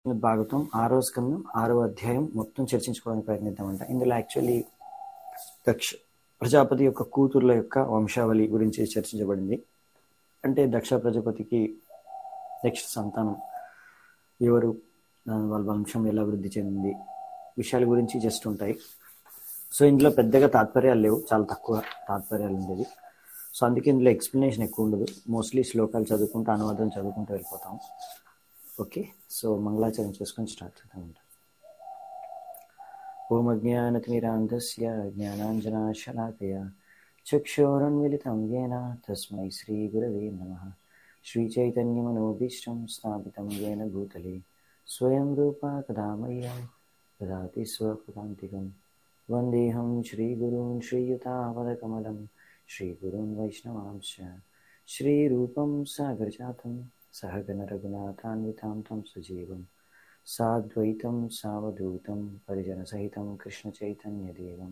భాగవతం ఆరో స్కందం ఆరో అధ్యాయం మొత్తం చర్చించుకోవడానికి ప్రయత్నిద్దామంట ఇందులో యాక్చువల్లీ దక్ష ప్రజాపతి యొక్క కూతుర్ల యొక్క వంశావళి గురించి చర్చించబడింది అంటే దక్ష ప్రజాపతికి నెక్స్ట్ సంతానం ఎవరు దాని వాళ్ళ వంశం ఎలా వృద్ధి చెందింది విషయాల గురించి జస్ట్ ఉంటాయి సో ఇందులో పెద్దగా తాత్పర్యాలు లేవు చాలా తక్కువ తాత్పర్యాలు ఉండేది సో అందుకే ఇందులో ఎక్స్ప్లెనేషన్ ఎక్కువ ఉండదు మోస్ట్లీ శ్లోకాలు చదువుకుంటూ అనువాదం చదువుకుంటూ వెళ్ళిపోతాం ఓకే సో మంగళాచరణ చేసుకొని స్టార్ట్ చేద్దామంట ఓం అజ్ఞానతిమిరాంధస్య జ్ఞానాంజనాశలాకయ చక్షోరన్మిలితం येन తస్మై శ్రీగురవే నమః శ్రీచైతన్యమనోభీష్టం స్థాపితం येन భూతలే స్వయం రూపా కదా మह्यं దదాతి స్వపదాంతికం వందేహం శ్రీగురూన్ శ్రీయుతావదకమలం శ్రీగురూన్ వైష్ణవాంశ శ్రీరూపం సాగరజాతం सहगणरघुनाथान्वितां तं सजीवं साद्वैतं सावधूतं परिजनसहितं कृष्णचैतन्यदेवं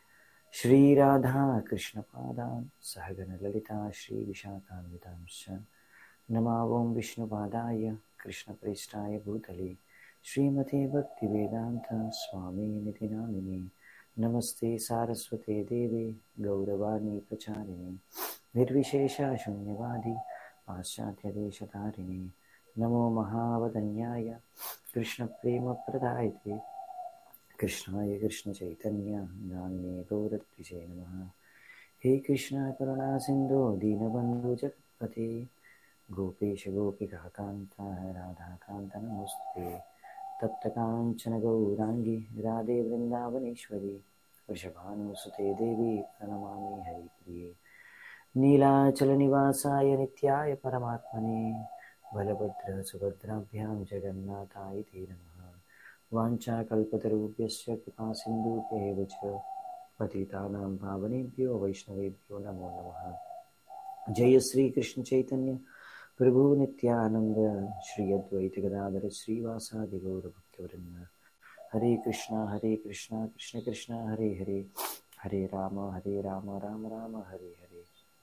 श्रीराधाकृष्णपादान् सहगणललिता श्रीविशाखान्वितांश्च नमावों विष्णुपादाय कृष्णप्रेष्ठाय भूतले श्रीमते भक्तिवेदान्त स्वामीनिति नामिने नमस्ते सारस्वते देवे गौरवाणी प्रचारिणे निर्विशेषशून्यवादी पाश्चात्यदेशतारिणे नमो महावदन्याय कृष्णप्रेमप्रदायते कृष्णाय कृष्णचैतन्य नाम्ने गौरद्विजय नमः हे कृष्ण करुणा सिन्धो दीनबन्धु जगत्पते गोपेश गोपिकान्ता राधाकान्त नमोऽस्ते तप्तकाञ्चन गौराङ्गी राधे वृन्दावनेश्वरी वृषभानुसुते देवी प्रणमामि हरिप्रिये नीलाचलनिवासाय नित्याय परमात्मने बलभद्रसुभद्राभ्यां जगन्नाथाय ते नमः वाञ्छाकल्पतरुभ्यश्च कृपासिन्धुभ्येव च पतितानां पावनेभ्यो वैष्णवेभ्यो नमो नमः जय श्रीकृष्णचैतन्य प्रभु नित्यानन्द श्री अद्वैतगदाधर श्रीवासादिगौरभक्तवृन्द हरे कृष्णा हरे कृष्णा कृष्ण कृष्ण हरे हरे हरे राम हरे राम राम राम हरे हरे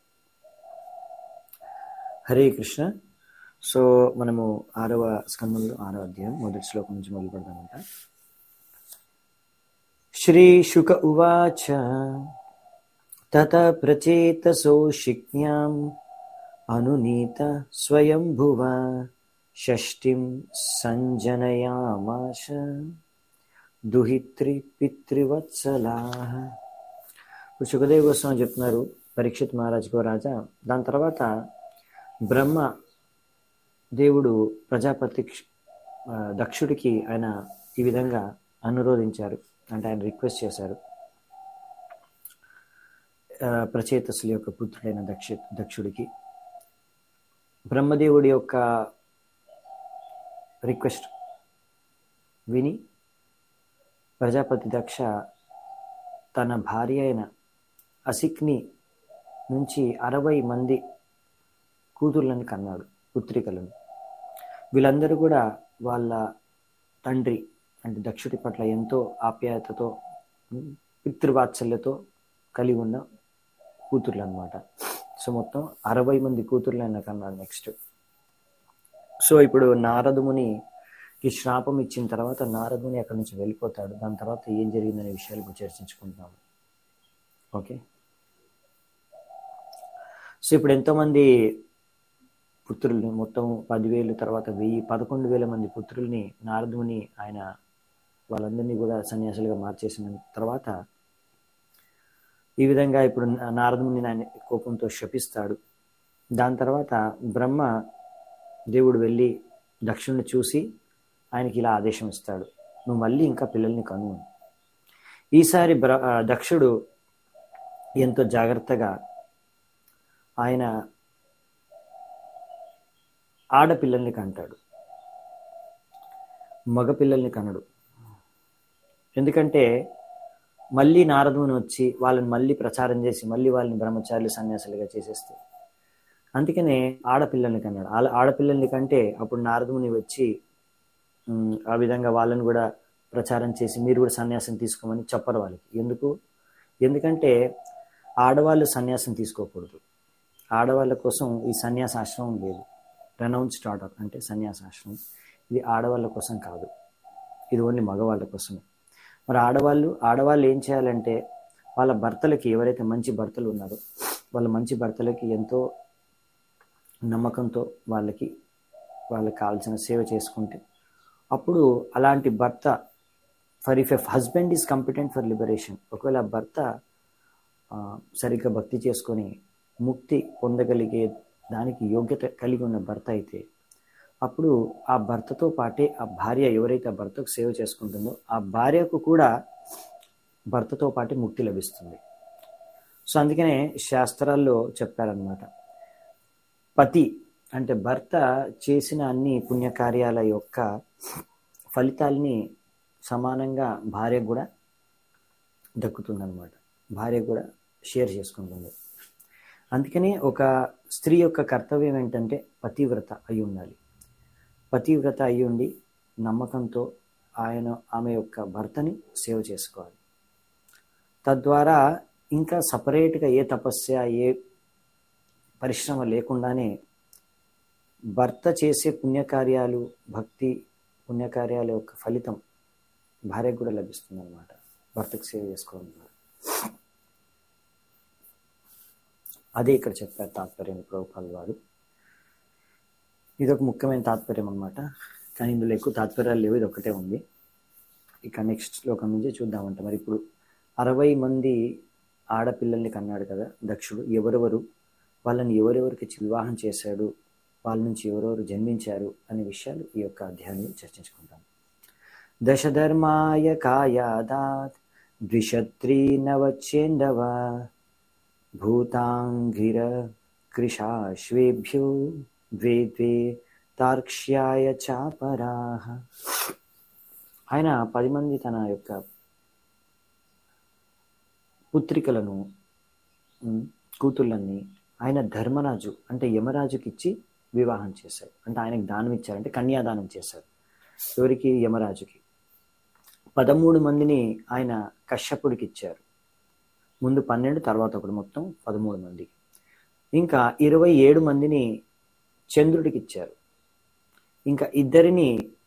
హరే కృష్ణ సో మనము ఆరవ స్కందంలో ఆరవ అధ్యాయం మొదటి శ్లోకం నుంచి మొదలు పెడదామంట శ్రీ శుక ఉవాచ తత ప్రచేతసో శిజ్ఞాం అనునీత స్వయంభువ షష్టిం సంజనయామాశ దుహిత్రి పితృవత్సలా ఇప్పుడు సుఖదేవ్ గోస్వామి చెప్తున్నారు పరీక్షిత్ మహారాజ్కో రాజా దాని తర్వాత బ్రహ్మ దేవుడు ప్రజాపతి దక్షుడికి ఆయన ఈ విధంగా అనురోధించారు అంటే ఆయన రిక్వెస్ట్ చేశారు ప్రచేతసుల యొక్క పుత్రుడైన దక్ష దక్షుడికి బ్రహ్మదేవుడి యొక్క రిక్వెస్ట్ విని ప్రజాపతి దక్ష తన భార్య అయిన అసిక్ని నుంచి అరవై మంది కూతుర్లను కన్నాడు పుత్రికలను వీళ్ళందరూ కూడా వాళ్ళ తండ్రి అంటే దక్షుడి పట్ల ఎంతో ఆప్యాయతతో పితృవాత్సల్యతో కలిగి ఉన్న కూతుర్లు అనమాట సో మొత్తం అరవై మంది కూతుర్లను కన్నాడు నెక్స్ట్ సో ఇప్పుడు నారదుముని ఈ శ్రాపం ఇచ్చిన తర్వాత నారదుని అక్కడి నుంచి వెళ్ళిపోతాడు దాని తర్వాత ఏం జరిగిందనే విషయాలు చర్చించుకుంటున్నాము ఓకే సో ఇప్పుడు ఎంతోమంది పుత్రుల్ని మొత్తం పదివేలు తర్వాత వెయ్యి పదకొండు వేల మంది పుత్రుల్ని నారదుని ఆయన వాళ్ళందరినీ కూడా సన్యాసులుగా మార్చేసిన తర్వాత ఈ విధంగా ఇప్పుడు నారదుని ఆయన కోపంతో శపిస్తాడు దాని తర్వాత బ్రహ్మ దేవుడు వెళ్ళి దక్షిణుని చూసి ఆయనకి ఇలా ఆదేశం ఇస్తాడు నువ్వు మళ్ళీ ఇంకా పిల్లల్ని కను ఈసారి బ్ర దక్షుడు ఎంతో జాగ్రత్తగా ఆయన ఆడపిల్లల్ని కంటాడు మగపిల్లల్ని కనడు ఎందుకంటే మళ్ళీ నారదుని వచ్చి వాళ్ళని మళ్ళీ ప్రచారం చేసి మళ్ళీ వాళ్ళని బ్రహ్మచారులు సన్యాసులుగా చేసేస్తే అందుకనే ఆడపిల్లల్ని కన్నాడు ఆడ ఆడపిల్లల్ని కంటే అప్పుడు నారదుని వచ్చి ఆ విధంగా వాళ్ళని కూడా ప్రచారం చేసి మీరు కూడా సన్యాసం తీసుకోమని చెప్పరు వాళ్ళకి ఎందుకు ఎందుకంటే ఆడవాళ్ళు సన్యాసం తీసుకోకూడదు ఆడవాళ్ళ కోసం ఈ సన్యాసాశ్రమం లేదు రెనౌన్స్డ్ ఆర్డర్ అంటే సన్యాసాశ్రమం ఇది ఆడవాళ్ళ కోసం కాదు ఇది ఓన్లీ మగవాళ్ళ కోసమే మరి ఆడవాళ్ళు ఆడవాళ్ళు ఏం చేయాలంటే వాళ్ళ భర్తలకి ఎవరైతే మంచి భర్తలు ఉన్నారో వాళ్ళ మంచి భర్తలకి ఎంతో నమ్మకంతో వాళ్ళకి వాళ్ళకి కావాల్సిన సేవ చేసుకుంటే అప్పుడు అలాంటి భర్త for if a husband is competent for liberation ఒకవేళ ఆ భర్త ఆ, సరిగ్గా భక్తి చేసుకొని ముక్తి పొందగలిగే దానికి యోగ్యత కలిగి ఉన్న భర్త అయితే అప్పుడు ఆ భర్తతో పాటే ఆ భార్య ఎవరైతే ఆ భర్తకు సేవ చేసుకుంటుందో ఆ భార్యకు కూడా భర్తతో పాటే ముక్తి లభిస్తుంది సో అందుకనే శాస్త్రాల్లో చెప్పారనమాట పతి అంటే భర్త చేసిన అన్ని పుణ్యకార్యాల యొక్క ఫలితాల్ని సమానంగా భార్య కూడా దక్కుతుందన్నమాట భార్య కూడా షేర్ చేసుకుంటుంది అందుకని ఒక స్త్రీ యొక్క కర్తవ్యం ఏంటంటే పతివ్రత అయి ఉండాలి పతివ్రత అయి ఉండి నమ్మకంతో ఆయన ఆమె యొక్క భర్తని సేవ చేసుకోవాలి తద్వారా ఇంకా సపరేట్గా ఏ తపస్య ఏ పరిశ్రమ లేకుండానే భర్త చేసే పుణ్యకార్యాలు భక్తి పుణ్యకార్యాల యొక్క ఫలితం భార్యకు కూడా లభిస్తుంది అనమాట భర్తకు సేవ చేసుకోవడం ద్వారా అదే ఇక్కడ చెప్పారు తాత్పర్యం ప్రభుపాల్ వారు ఇది ఒక ముఖ్యమైన తాత్పర్యం అనమాట కానీ ఇందులో ఎక్కువ తాత్పర్యాలు లేవు ఇది ఒకటే ఉంది ఇక నెక్స్ట్ శ్లోకం నుంచి చూద్దామంట మరి ఇప్పుడు అరవై మంది ఆడపిల్లల్ని కన్నాడు కదా దక్షుడు ఎవరెవరు వాళ్ళని ఎవరెవరికి వివాహం చేశాడు వాళ్ళ నుంచి ఎవరెవరు జన్మించారు అనే విషయాలు ఈ యొక్క అధ్యాయంలో చర్చించుకుంటాం దశధర్మాయ కాయాదాత్ ద్విషత్రీ నవచేండవ భూతాంగిర కృషాశ్వేభ్యో ద్వే ద్వే తార్క్ష్యాయ చాపరాహ ఆయన పది మంది తన యొక్క పుత్రికలను ఉమ్, కూతుళ్ళని ఆయన ధర్మరాజు అంటే యమరాజుకి ఇచ్చి వివాహం చేశారు అంటే ఆయనకు దానం ఇచ్చారు అంటే కన్యాదానం చేశారు ఎవరికి యమరాజుకి పదమూడు మందిని ఆయన కశ్యపుడికి ఇచ్చారు ముందు పన్నెండు తర్వాత ఒకటి మొత్తం పదమూడు మంది ఇంకా ఇరవై ఏడు మందిని చంద్రుడికి ఇచ్చారు ఇంకా ఇద్దరిని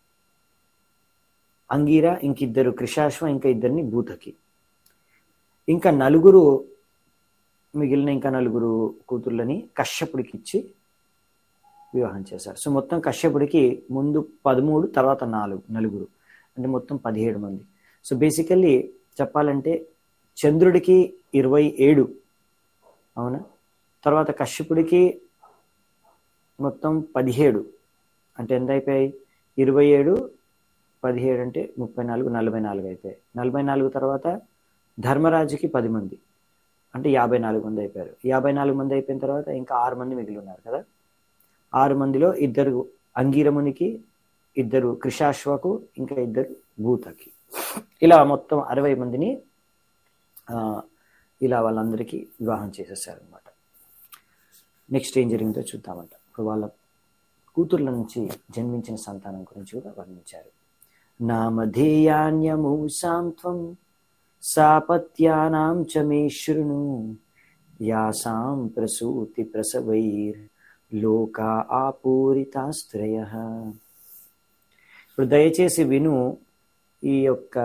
అంగీర ఇంకిద్దరు కృషాశ్వ ఇంకా ఇద్దరిని భూతకి ఇంకా నలుగురు మిగిలిన ఇంకా నలుగురు కూతుర్లని కశ్యపుడికి ఇచ్చి వివాహం చేశారు సో మొత్తం కశ్యపుడికి ముందు పదమూడు తర్వాత నాలుగు నలుగురు అంటే మొత్తం పదిహేడు మంది సో బేసికల్లీ చెప్పాలంటే చంద్రుడికి ఇరవై ఏడు అవునా తర్వాత కశ్యపుడికి మొత్తం పదిహేడు అంటే ఎంత అయిపోయాయి ఇరవై ఏడు పదిహేడు అంటే ముప్పై నాలుగు నలభై నాలుగు అయిపోయాయి నలభై నాలుగు తర్వాత ధర్మరాజుకి పది మంది అంటే యాభై నాలుగు మంది అయిపోయారు యాభై నాలుగు మంది అయిపోయిన తర్వాత ఇంకా ఆరు మంది మిగిలి ఉన్నారు కదా ఆరు మందిలో ఇద్దరు అంగీరమునికి ఇద్దరు కృషాశ్వకు ఇంకా ఇద్దరు భూతకి ఇలా మొత్తం అరవై మందిని ఆ, ఇలా వాళ్ళందరికీ వివాహం చేసేసారు అనమాట నెక్స్ట్ ఏం జరిగిందో చూద్దామంట ఇప్పుడు వాళ్ళ కూతుర్ల నుంచి జన్మించిన సంతానం గురించి కూడా వర్ణించారు నామధేయాన్యమూసాం త్వం సాపత్యానాం చ మే శృణు యాసాం ప్రసూతి ప్రసవైర్ లోకా ఆపూరితాస్త్రయ ఇప్పుడు దయచేసి విను ఈ యొక్క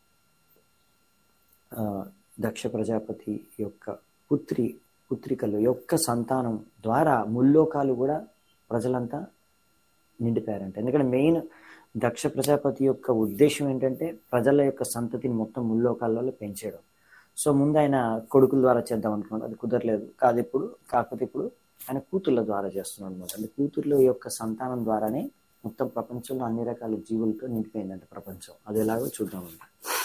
ఆ, దక్ష ప్రజాపతి యొక్క పుత్రి పుత్రికలు యొక్క సంతానం ద్వారా ముల్లోకాలు కూడా ప్రజలంతా నిండిపోయారంట ఎందుకంటే మెయిన్ దక్ష ప్రజాపతి యొక్క ఉద్దేశం ఏంటంటే ప్రజల యొక్క సంతతిని మొత్తం ముల్లోకాలలో పెంచేయడం సో ముందు ఆయన కొడుకుల ద్వారా చేద్దాం అనుకున్నాడు అది కుదరలేదు కాదు ఇప్పుడు కాకపోతే ఇప్పుడు ఆయన కూతుర్ల ద్వారా చేస్తున్నాడు అనమాట అంటే కూతుర్ల యొక్క సంతానం ద్వారానే మొత్తం ప్రపంచంలో అన్ని రకాల జీవులతో నిండిపోయిందంట ప్రపంచం అది ఎలాగో చూద్దామంట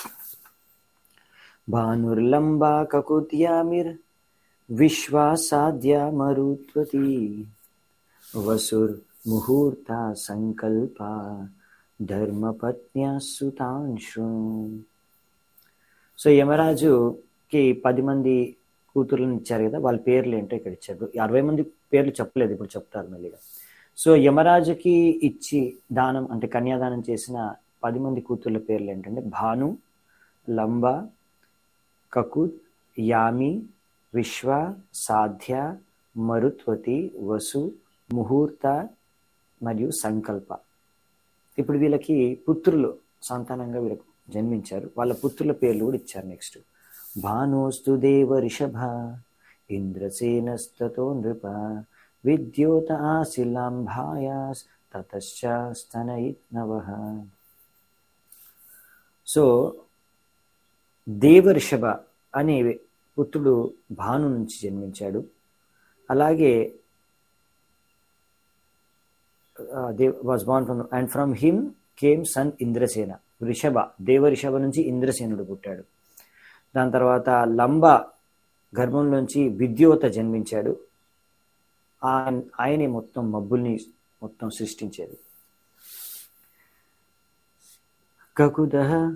భానుర్లంబా కకుత్యామిర్ విశ్వాసాద్య మరుత్వతి వసుర్ ముహూర్త సంకల్ప ధర్మపత్న్య సుతాన్ శృణు సో యమరాజుకి పది మంది కూతుర్లను ఇచ్చారు కదా వాళ్ళ పేర్లు ఏంటో ఇక్కడ ఇచ్చారు అరవై మంది పేర్లు చెప్పలేదు ఇప్పుడు చెప్తారు మెల్లిగా సో యమరాజుకి ఇచ్చి దానం అంటే కన్యాదానం చేసిన పది మంది కూతుర్ల పేర్లు ఏంటంటే భాను లంబ కకుత్ యామి విశ్వ సాధ్య మరుత్వతి వసు ముహూర్త మరియు సంకల్ప ఇప్పుడు వీళ్ళకి పుత్రులు సంతానంగా వీళ్ళకు జన్మించారు వాళ్ళ పుత్రుల పేర్లు కూడా ఇచ్చారు నెక్స్ట్ భానోస్తు దేవ రిషభ ఇంద్రసేనస్తతో నృప విద్యోత ఆశిలాంభాయాస్ తతశ్చాస్తనయిత్నవ సో దేవరిషభ అనే పుత్రుడు భాను నుంచి జన్మించాడు అలాగే was born from and from him came son Indrasena Rishabha Devarishabha నుంచి ఇంద్రసేనుడు పుట్టాడు దాని తర్వాత లంబ గర్భంలోంచి విద్యోత జన్మించాడు ఆయనే మొత్తం మబ్బుల్ని మొత్తం సృష్టించేది కకుద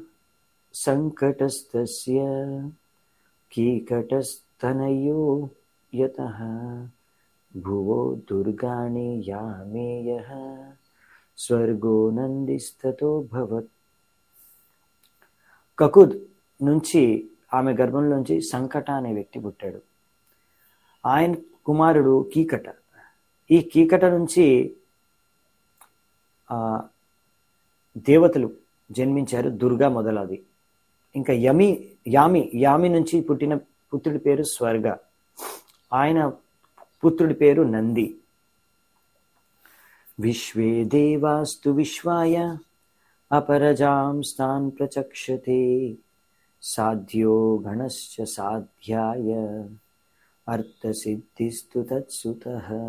సంకటస్తస్య కీకటస్తనయో యత భువో దుర్గాణి యామేయ స్వర్గో నందిస్తతో భవత్ కకుద్ నుంచి ఆమె గర్భంలోంచి సంకట అనే వ్యక్తి పుట్టాడు ఆయన కుమారుడు కీకట ఈ కీకట నుంచి దేవతలు జన్మించారు దుర్గా మొదలది ఇంకా యమి యామి యామి నుంచి పుట్టిన పుత్రుడి పేరు స్వర్గ ఆయన పుత్రుడి పేరు నంది విశ్వే దేవాస్తు విశ్వాయ అపరజాం స్థాన్ ప్రచక్షతే సాధ్యో గణశ్చ సాధ్యాయ అర్థసిద్ధిస్తు తత్సుత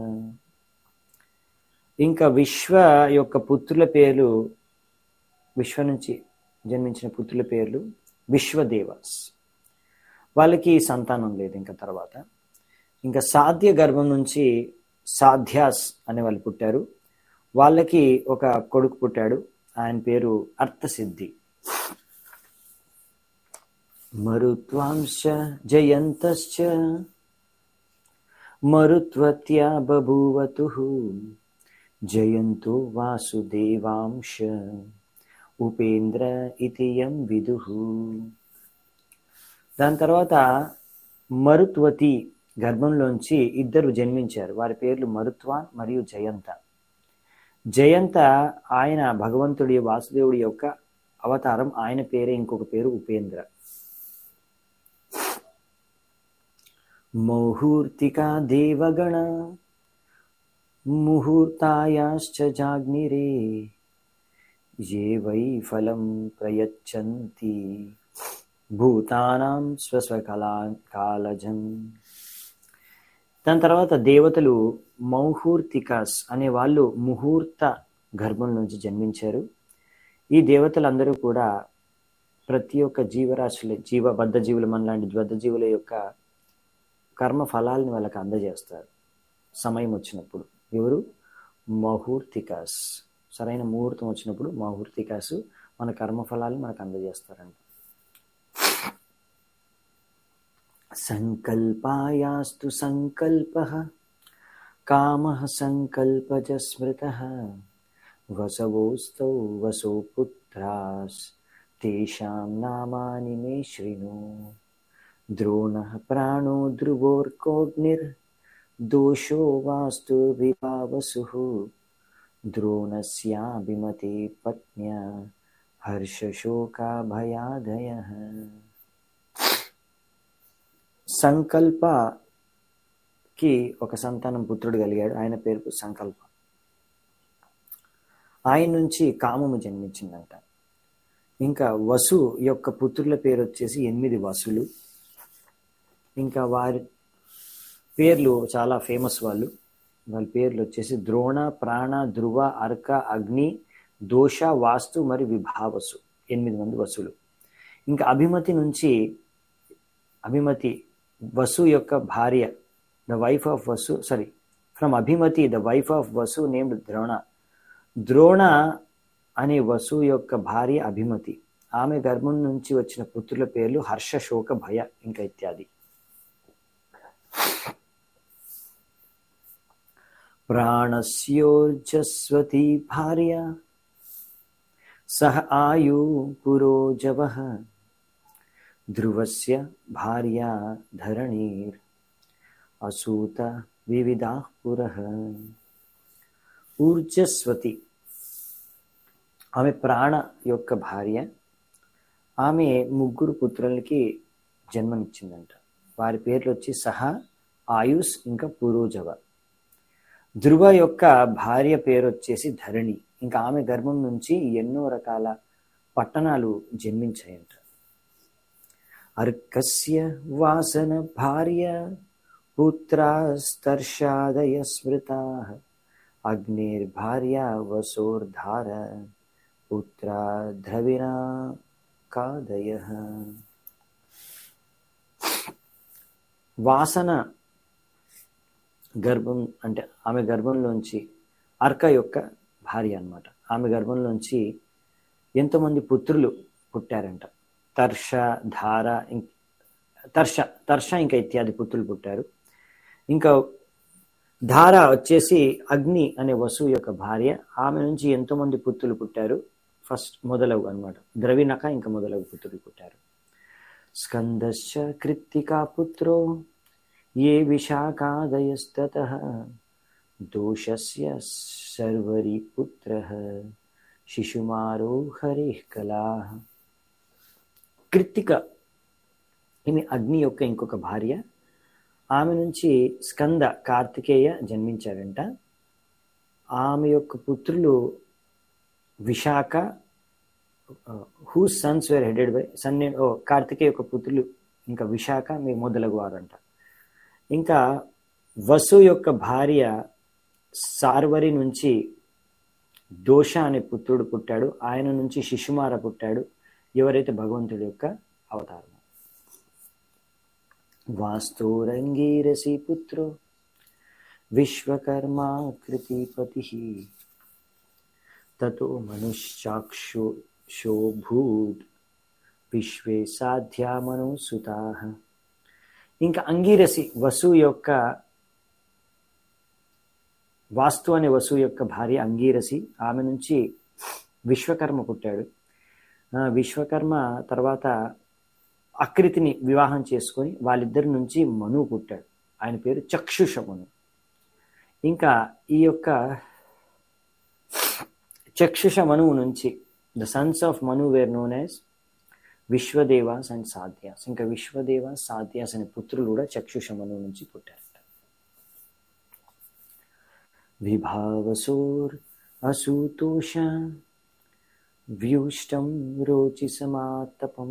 ఇంకా విశ్వ యొక్క పుత్రుల పేర్లు విశ్వ నుంచి జన్మించిన పుత్రుల పేర్లు విశ్వదేవాస్ వాళ్ళకి సంతానం లేదు ఇంకా తర్వాత ఇంకా సాధ్య గర్భం నుంచి సాధ్యాస్ అనే వాళ్ళు పుట్టారు వాళ్ళకి ఒక కొడుకు పుట్టాడు ఆయన పేరు అర్థసిద్ధి మరుత్వాంశ జయంతశ్చ మరుత్వత్యా బభూవతు జయంతో వాసుదేవాంశ ఉపేంద్ర ఇతియం విదు దాని తర్వాత మరుత్వతి గర్భంలోంచి ఇద్దరు జన్మించారు వారి పేర్లు మరుత్వాన్ మరియు జయంత జయంత ఆయన భగవంతుడి వాసుదేవుడి యొక్క అవతారం ఆయన పేరే ఇంకొక పేరు ఉపేంద్ర మౌహూర్తికా దేవగణ ముహూర్తాయాశ్చ జాగ్నిరే ఏ వై ఫలం ప్రయచ్చంతి భూతానాం స్వస్వకలా కాలజం దాని తర్వాత దేవతలు మౌహూర్తికాస్ అనే వాళ్ళు ముహూర్త గర్భం నుంచి జన్మించారు ఈ దేవతలందరూ కూడా ప్రతి ఒక్క జీవరాశుల జీవ బద్ధ జీవులు మనలాంటి బద్ధ జీవుల యొక్క కర్మ ఫలాల్ని వాళ్ళకి అందజేస్తారు సమయం వచ్చినప్పుడు ఎవరు మహూర్తికాస్ సరైన ముహూర్తం వచ్చినప్పుడు మహూర్తికాసు మన కర్మఫలాలు మనకు అందజేస్తారంట సంకల్పాయాస్తు సంకల్ప కామ సంకల్పజ స్మృత వసవోస్తౌ వసోపుత్రాస్ తేషాం నామాని మే శృణు ద్రోణ ప్రాణో ధ్రువోర్కోగ్నిర్ దోషో వాస్తు విభావసు ద్రోణస్యాభిమతే పత్న్య హర్షశోకాభయాదయ సంకల్పకి ఒక సంతానం పుత్రుడు కలిగాడు ఆయన పేరు సంకల్ప ఆయన నుంచి కామము జన్మించిందంట ఇంకా వసు యొక్క పుత్రుల పేరు వచ్చేసి ఎనిమిది వసులు ఇంకా వారి పేర్లు చాలా ఫేమస్ వాళ్ళు వాళ్ళ పేర్లు వచ్చేసి ద్రోణ ప్రాణ ధ్రువ అర్క అగ్ని దోష వాస్తు మరియు విభావసు ఎనిమిది మంది వసులు ఇంకా అభిమతి నుంచి అభిమతి వసు యొక్క భార్య the wife of Vasu sorry from Abhimati the wife of Vasu named Drona Drona అనే వసు యొక్క భార్య అభిమతి ఆమె గర్భం నుంచి వచ్చిన పుత్రుల పేర్లు హర్ష శోక భయ ఇంకా ఇత్యాది ప్రాణస్యోర్జస్వతి భార్య సహ ఆయు పురోజవ ధ్రువస్య భార్య ధరణీర్ అసూత వివిధా పుర ఊర్జస్వతి ఆమె ప్రాణ యొక్క భార్య ఆమె ముగ్గురు పుత్రులకి జన్మనిచ్చిందంట వారి పేర్లు వచ్చి సహా ఆయుష్ ఇంకా పురోజవ ధ్రువ యొక్క భార్య పేరు వచ్చేసి ధరణి ఇంకా ఆమె గర్భం నుంచి ఎన్నో రకాల పట్టణాలు జన్మించాయంట అర్కస్య వాసన భార్య పుత్రాస్తర్షాదయ స్మృతా అగ్నిర్భార్య వసోర్ధార పుత్రా ద్రవిణా కాదయ వాసన గర్భం అంటే ఆమె గర్భంలోంచి అర్క యొక్క భార్య అన్నమాట ఆమె గర్భంలోంచి ఎంతోమంది పుత్రులు పుట్టారంట తర్ష ధార ఇం- తర్ష తర్ష ఇంకా ఇత్యాది పుత్రులు పుట్టారు ఇంకా ధార వచ్చేసి అగ్ని అనే వసువు యొక్క భార్య ఆమె నుంచి ఎంతో మంది పుత్రులు పుట్టారు ఫస్ట్ మొదలగు అన్నమాట ద్రవిణక ఇంకా మొదలగు పుత్రులు పుట్టారు స్కందశ్చ కృత్తికా పుత్రో ఏ విశాఖాదయస్తత దోషస్య సర్వరి పుత్ర శిశుమారో హరిః కళా కృత్తిక ఈమె అగ్ని యొక్క ఇంకొక భార్య ఆమె నుంచి స్కంద కార్తికేయ జన్మించారంట ఆమె యొక్క పుత్రులు Vishakha who sons were headed by son of Kartikeya యొక్క పుత్రులు ఇంకా విశాఖ మీ మొదలగు వారంట ఇంకా వసు యొక్క భార్య సార్వరి నుంచి దోష అనే పుత్రుడు పుట్టాడు ఆయన నుంచి శిశుమార పుట్టాడు ఎవరైతే భగవంతుడి యొక్క అవతారం వాస్తోరంగీరసి పుత్రో విశ్వకర్మా కృతిపతి తతో మనుశ్చాక్షు శోభూత్ విశ్వే సాధ్యా మనోసుతా ఇంకా అంగీరసి వసు యొక్క వాస్తు అనే వసు యొక్క భార్య అంగీరసి ఆమె నుంచి విశ్వకర్మ పుట్టాడు ఆ, విశ్వకర్మ తర్వాత అకృతిని వివాహం చేసుకొని వాళ్ళిద్దరి నుంచి మను పుట్టాడు ఆయన పేరు చక్షుష మను ఇంకా ఈ యొక్క చక్షుష మనువు నుంచి the sons of Manu were known as Vishvadevas and Sadhyas ఇంకా విశ్వదేవ సాధ్యాస్ అనే పుత్రులు కూడా చక్షుష మనువు నుంచి పుట్టారట విభావసోర్ అసూతోష వ్యూష్టం రోచి సమాతపం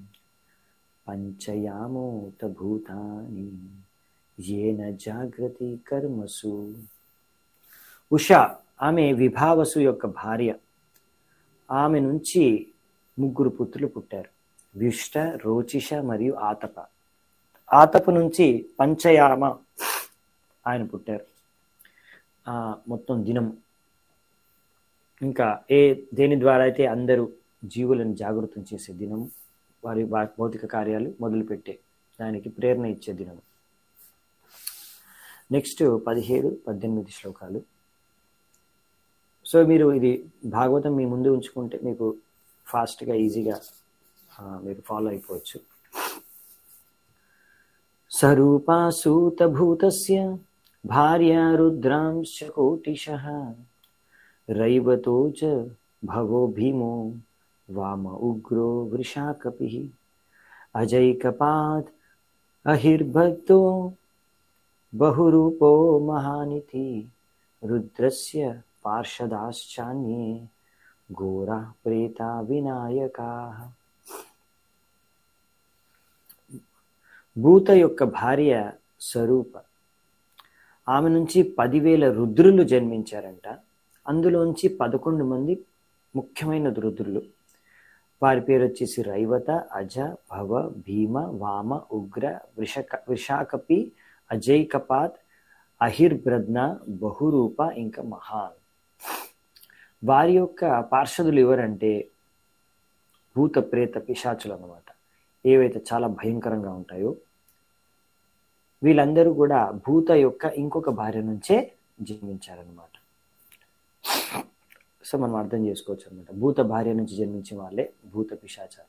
పంచయామోత భూతాని ఏన జాగ్రతి కర్మసు ఉష ఆమె విభావసు యొక్క భార్య ఆమె నుంచి ముగ్గురు పుత్రులు పుట్టారు వ్యుష్ట రోచిష మరియు ఆతప ఆతపు నుంచి పంచయామ ఆయన పుట్టారు ఆ మొత్తం దినం ఇంకా ఏ దేని ద్వారా అయితే అందరూ జీవులను జాగృతం చేసే దినం వారి వా- భౌతిక కార్యాలు మొదలుపెట్టే దానికి ప్రేరణ ఇచ్చే దినం నెక్స్ట్ పదిహేడు పద్దెనిమిది శ్లోకాలు సో మీరు ఇది భాగవతం మీ ముందు ఉంచుకుంటే మీకు ఫాస్ట్గా ఈజీగా ఆ, మీరు ఫాలో అయిపోవచ్చు సరూపాసూతభూతస్య భార్య రుద్రాంశ కోటిశ రైవతో చ భవో భీమో వామ ఉగ్రో వృషాకపి అజైకపాత్ అహిర్భక్తో బహురూపో మహానితి రుద్రస్య పార్షదాశ్చాన్యే ఘోర ప్రేత వినాయకా భూత యొక్క భార్య స్వరూప ఆమె నుంచి పదివేల రుద్రులు జన్మించారంట అందులోంచి పదకొండు మంది ముఖ్యమైన రుద్రులు వారి పేరు వచ్చేసి రైవత అజ భవ భీమ వామ ఉగ్ర వృషక వృషాకపి అజయ్ కపాత్ అహిర్బ్రద్న బహురూప ఇంకా మహాన్ వారి యొక్క పార్షదులు ఎవరంటే భూత ప్రేత పిశాచులు అన్నమాట ఏవైతే చాలా భయంకరంగా ఉంటాయో వీళ్ళందరూ కూడా భూత యొక్క ఇంకొక భార్య నుంచే జన్మించారనమాట సో మనం అర్థం చేసుకోవచ్చు అనమాట భూత భార్య నుంచి జన్మించిన వాళ్ళే భూత పిశాచాలు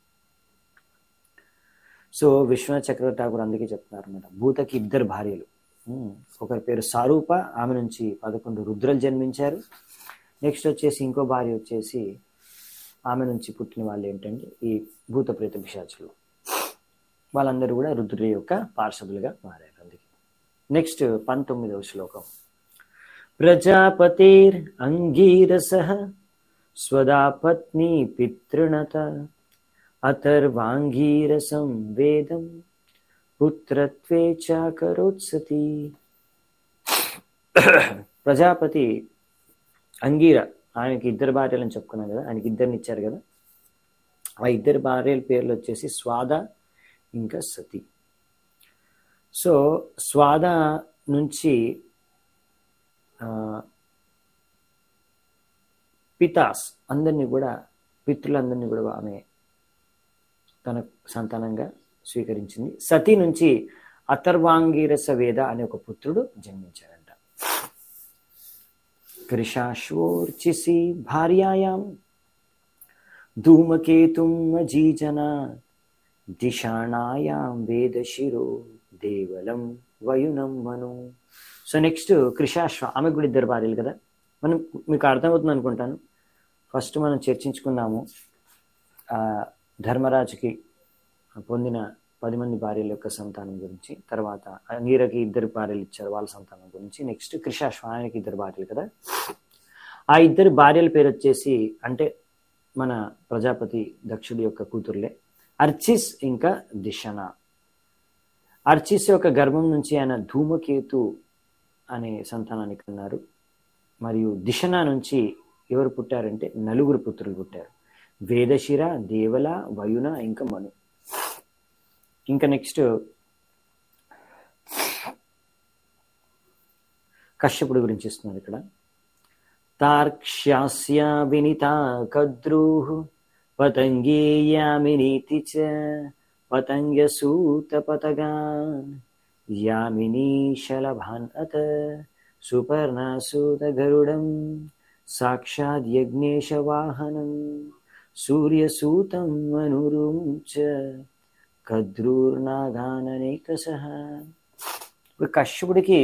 సో విశ్వనాథ్ చక్రవర్తి ఠాకూర్ అందుకే చెప్తున్నారు అనమాట భూతకి ఇద్దరు భార్యలు ఉమ్, ఒకరి పేరు సారూప ఆమె నుంచి పదకొండు రుద్రలు జన్మించారు నెక్స్ట్ వచ్చేసి ఇంకో భార్య వచ్చేసి ఆమె నుంచి పుట్టిన వాళ్ళు ఏంటంటే ఈ భూత ప్రేత పిశాచులు వాళ్ళందరూ కూడా రుద్రుడి యొక్క పార్షదులుగా మారారు అందుకే నెక్స్ట్ పంతొమ్మిదవ శ్లోకం ప్రజాపతిర్ అంగీరస స్వదా పత్ని పితృణత అథర్వాంగీరసం వేదం పుత్రత్వే చాకరోత్సతి ప్రజాపతి అంగీర ఆయనకి ఇద్దరు భార్యలను చెప్పుకున్నాం కదా ఆయనకి ఇద్దరిని ఇచ్చారు కదా ఆ ఇద్దరు భార్యల పేర్లు వచ్చేసి స్వాద ఇంకా సతి సో స్వాద నుంచి ఆ, పితాస్ అందరినీ కూడా పితృలందరినీ కూడా ఆమె తన సంతానంగా స్వీకరించింది సతీ నుంచి అథర్వాంగిరస వేద అనే ఒక పుత్రుడు జన్మించాడంట కృషాశ్వోర్చిసి భార్యాయాం ధూమకేతుం అజీజన దిశాణాయాం వేదశిరో దేవలం వయునం మను సో నెక్స్ట్ కృషాశ్వ ఆమె కూడా ఇద్దరు భార్యలు కదా మనం మీకు అర్థమవుతుంది అనుకుంటాను ఫస్ట్ మనం చర్చించుకుందాము ఆ, ధర్మరాజుకి పొందిన పది మంది భార్యల యొక్క సంతానం గురించి తర్వాత అంగీరకి ఇద్దరు భార్యలు ఇచ్చారు వాళ్ళ సంతానం గురించి నెక్స్ట్ కృషాశ్వ ఆయనకి ఇద్దరు భార్యలు కదా ఆ ఇద్దరు భార్యల పేరు వచ్చేసి అంటే మన ప్రజాపతి దక్షుడి యొక్క కూతుర్లే అర్చిస్ ఇంకా దిశన అర్చిస్ యొక్క గర్భం నుంచి ఆయన ధూమకేతు అనే సంతానాన్ని కన్నారు మరియు దిశన నుంచి ఎవరు పుట్టారంటే నలుగురు పుత్రులు పుట్టారు వేదశిర దేవల వయున ఇంకా మను ఇంకా నెక్స్ట్ కశ్యపుడు గురించి ఇస్తున్నారు ఇక్కడ తార్క్ష్యాస్య వినిత కద్రూః పతంగేయామినీతి చ పతంగసూత పతగా యామినీ శలభాన్ అత సుపర్ణసూత గరుడం సాక్షాద్ యజ్ఞేశ వాహనం సూర్యసూతం అనురుం చ కద్రూర్నాగాననేకస ఇప్పుడు కశ్యపుడికి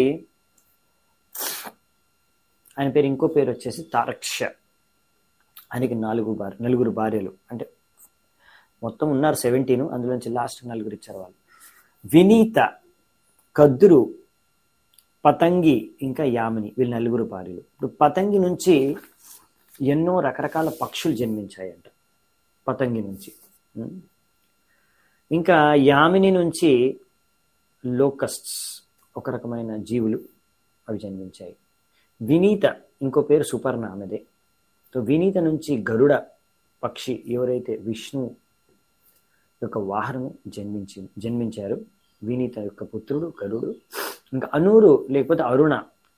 ఆయన పేరు ఇంకో పేరు వచ్చేసి తారక్ష ఆయనకి నాలుగు భార్య నలుగురు భార్యలు అంటే మొత్తం ఉన్నారు సెవెంటీన్ అందులోంచి లాస్ట్ నలుగురు ఇచ్చారు వాళ్ళు వినీత కద్దురు పతంగి ఇంకా యామిని వీళ్ళు నలుగురు భార్యలు ఇప్పుడు పతంగి నుంచి ఎన్నో రకరకాల పక్షులు జన్మించాయంట పతంగి నుంచి ఉం? ఇంకా యామిని నుంచి లోకస్ట్స్ ఒక రకమైన జీవులు అవి జన్మించాయి వినీత ఇంకో పేరు సుపర్ణ ఆమెదే సో వినీత నుంచి గరుడ పక్షి ఎవరైతే విష్ణు యొక్క వాహనము జన్మించి జన్మించారు వినీత యొక్క పుత్రుడు గరుడు ఇంకా అనూరు లేకపోతే అరుణ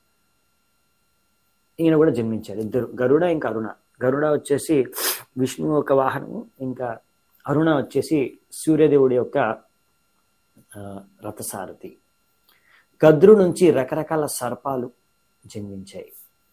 ఈయన కూడా జన్మించాడు ఇద్దరు గరుడ ఇంకా అరుణ గరుడ వచ్చేసి విష్ణు యొక్క వాహనము ఇంకా అరుణ వచ్చేసి సూర్యదేవుడి యొక్క ఆ, రథసారథి కద్రు నుంచి రకరకాల సర్పాలు జన్మించాయి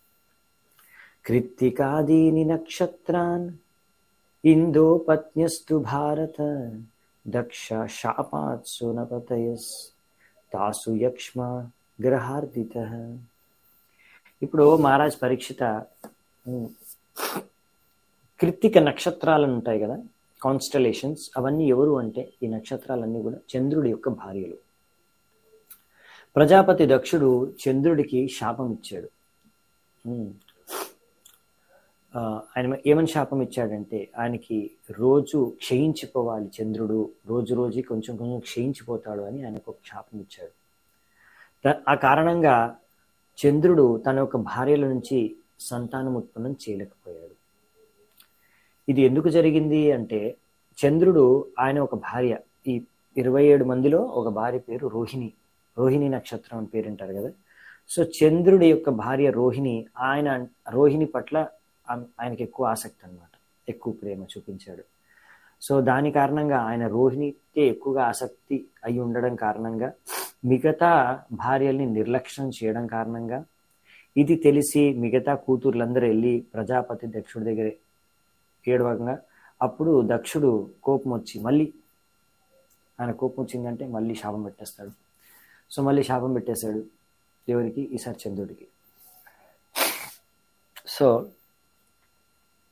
కృత్తికాదీని నక్షత్రాన్ ఇందో పత్న్యస్తు భారత దక్ష శాపాత్ సునపతయస్ తాసు యక్ష్మ గ్రహార్దిత ఇప్పుడు మహారాజ్ పరీక్షిత ఉమ్, కృత్తిక నక్షత్రాలు ఉంటాయి కదా కాన్స్టలేషన్స్ అవన్నీ ఎవరు అంటే ఈ నక్షత్రాలన్నీ కూడా చంద్రుడి యొక్క భార్యలు ప్రజాపతి దక్షుడు చంద్రుడికి శాపం ఇచ్చాడు ఉమ్. ఆ, ఆయన ఏమని శాపం ఇచ్చాడంటే ఆయనకి రోజు క్షయించిపోవాలి చంద్రుడు రోజు రోజు కొంచెం కొంచెం క్షయించిపోతాడు అని ఆయనకు ఒక శాపం ఇచ్చాడు ద- ఆ కారణంగా చంద్రుడు తన యొక్క భార్యల నుంచి సంతానం ఉత్పన్నం చేయలేకపోయాడు ఇది ఎందుకు జరిగింది అంటే చంద్రుడు ఆయన ఒక భార్య ఈ ఇరవై ఏడు మందిలో ఒక భార్య పేరు రోహిణి రోహిణి నక్షత్రం అని పేరు అంటారు కదా సో చంద్రుడి యొక్క భార్య రోహిణి ఆయన రోహిణి పట్ల ఆమె- ఆయనకి ఎక్కువ ఆసక్తి అన్నమాట ఎక్కువ ప్రేమ చూపించాడు సో దాని కారణంగా ఆయన రోహిణికి ఎక్కువగా ఆసక్తి అయి ఉండడం కారణంగా మిగతా భార్యల్ని నిర్లక్ష్యం చేయడం కారణంగా ఇది తెలిసి మిగతా కూతుర్లందరూ వెళ్ళి ప్రజాపతి దక్షుడి దగ్గర ఏడవగా అప్పుడు దక్షుడు కోపం వచ్చి మళ్ళీ ఆయన కోపం వచ్చిందంటే మళ్ళీ శాపం పెట్టేస్తాడు సో మళ్ళీ శాపం పెట్టేశాడు ఎవరికి ఈసారి చంద్రుడికి సో